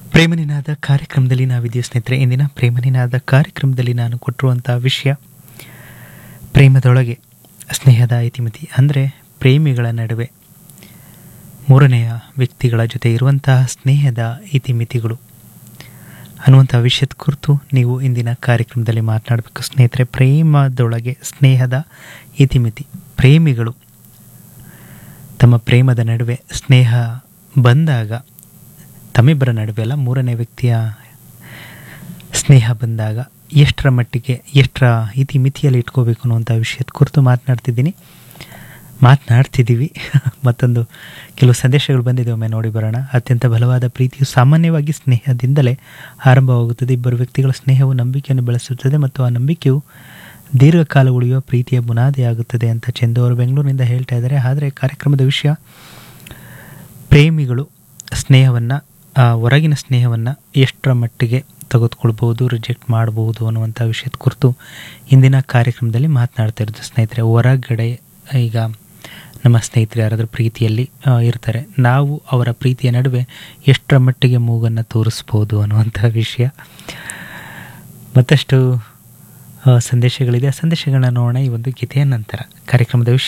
ಪ್ರೇಮನಿನಾದ ಕಾರ್ಯಕ್ರಮದಲ್ಲಿ ನಾವಿದ್ದೀವಿ ಸ್ನೇಹಿತರೆ ಇಂದಿನ ಪ್ರೇಮನಿನಾದ ಕಾರ್ಯಕ್ರಮದಲ್ಲಿ ನಾನು ಕೊಟ್ಟಿರುವಂತಹ ವಿಷಯ ಪ್ರೇಮದೊಳಗೆ ಸ್ನೇಹದ ಇತಿಮಿತಿ ಅಂದರೆ ಪ್ರೇಮಿಗಳ ನಡುವೆ ಮೂರನೆಯ ವ್ಯಕ್ತಿಗಳ ಜೊತೆ ಇರುವಂತಹ ಸ್ನೇಹದ ಇತಿಮಿತಿಗಳು ಅನ್ನುವಂಥ ವಿಷಯದ ಕುರಿತು ನೀವು ಇಂದಿನ ಕಾರ್ಯಕ್ರಮದಲ್ಲಿ ಮಾತನಾಡಬೇಕು ಸ್ನೇಹಿತರೆ ಪ್ರೇಮದೊಳಗೆ ಸ್ನೇಹದ ಇತಿಮಿತಿ ಪ್ರೇಮಿಗಳು ತಮ್ಮ ಪ್ರೇಮದ ನಡುವೆ ಸ್ನೇಹ ಬಂದಾಗ ತಮ್ಮಿಬ್ಬರ ನಡುವೆ ಅಲ್ಲ ಮೂರನೇ ವ್ಯಕ್ತಿಯ ಸ್ನೇಹ ಬಂದಾಗ ಎಷ್ಟರ ಮಟ್ಟಿಗೆ ಎಷ್ಟರ ಇತಿ ಮಿತಿಯಲ್ಲಿ ಇಟ್ಕೋಬೇಕು ಅನ್ನುವಂಥ ವಿಷಯದ ಕುರಿತು ಮಾತನಾಡ್ತಿದ್ದೀನಿ ಮಾತನಾಡ್ತಿದ್ದೀವಿ ಮತ್ತೊಂದು ಕೆಲವು ಸಂದೇಶಗಳು ಬಂದಿದೆ ಒಮ್ಮೆ ನೋಡಿ ಬರೋಣ ಅತ್ಯಂತ ಬಲವಾದ ಪ್ರೀತಿಯು ಸಾಮಾನ್ಯವಾಗಿ ಸ್ನೇಹದಿಂದಲೇ ಆರಂಭವಾಗುತ್ತದೆ ಇಬ್ಬರು ವ್ಯಕ್ತಿಗಳ ಸ್ನೇಹವು ನಂಬಿಕೆಯನ್ನು ಬೆಳೆಸುತ್ತದೆ ಮತ್ತು ಆ ನಂಬಿಕೆಯು ದೀರ್ಘಕಾಲ ಉಳಿಯುವ ಪ್ರೀತಿಯ ಬುನಾದಿಯಾಗುತ್ತದೆ ಅಂತ ಚಂದು ಅವರು ಬೆಂಗಳೂರಿನಿಂದ ಹೇಳ್ತಾ ಇದ್ದಾರೆ ಆದರೆ ಕಾರ್ಯಕ್ರಮದ ವಿಷಯ ಪ್ರೇಮಿಗಳು ಸ್ನೇಹವನ್ನು ಹೊರಗಿನ ಸ್ನೇಹವನ್ನು ಎಷ್ಟರ ಮಟ್ಟಿಗೆ ತೆಗೆದುಕೊಳ್ಬೋದು ರಿಜೆಕ್ಟ್ ಮಾಡ್ಬೋದು ಅನ್ನುವಂಥ ವಿಷಯದ ಕುರಿತು ಇಂದಿನ ಕಾರ್ಯಕ್ರಮದಲ್ಲಿ ಮಾತನಾಡ್ತಾ ಇರೋದು ಸ್ನೇಹಿತರೆ ಹೊರಗಡೆ ಈಗ ನಮ್ಮ ಸ್ನೇಹಿತರು ಯಾರಾದರೂ ಪ್ರೀತಿಯಲ್ಲಿ ಆ, ಇರ್ತಾರೆ ನಾವು ಅವರ ಪ್ರೀತಿಯ ನಡುವೆ ಎಷ್ಟರ ಮಟ್ಟಿಗೆ ಮೂಗನ್ನು ತೋರಿಸ್ಬೋದು ಅನ್ನುವಂಥ ವಿಷಯ ಮತ್ತಷ್ಟು ಆ, ಸಂದೇಶಗಳಿದೆ ಆ ಸಂದೇಶಗಳನ್ನ ನೋಡೋಣ ಈ ಒಂದು ಗೀತೆಯ ನಂತರ ಕಾರ್ಯಕ್ರಮದ ವಿಷಯ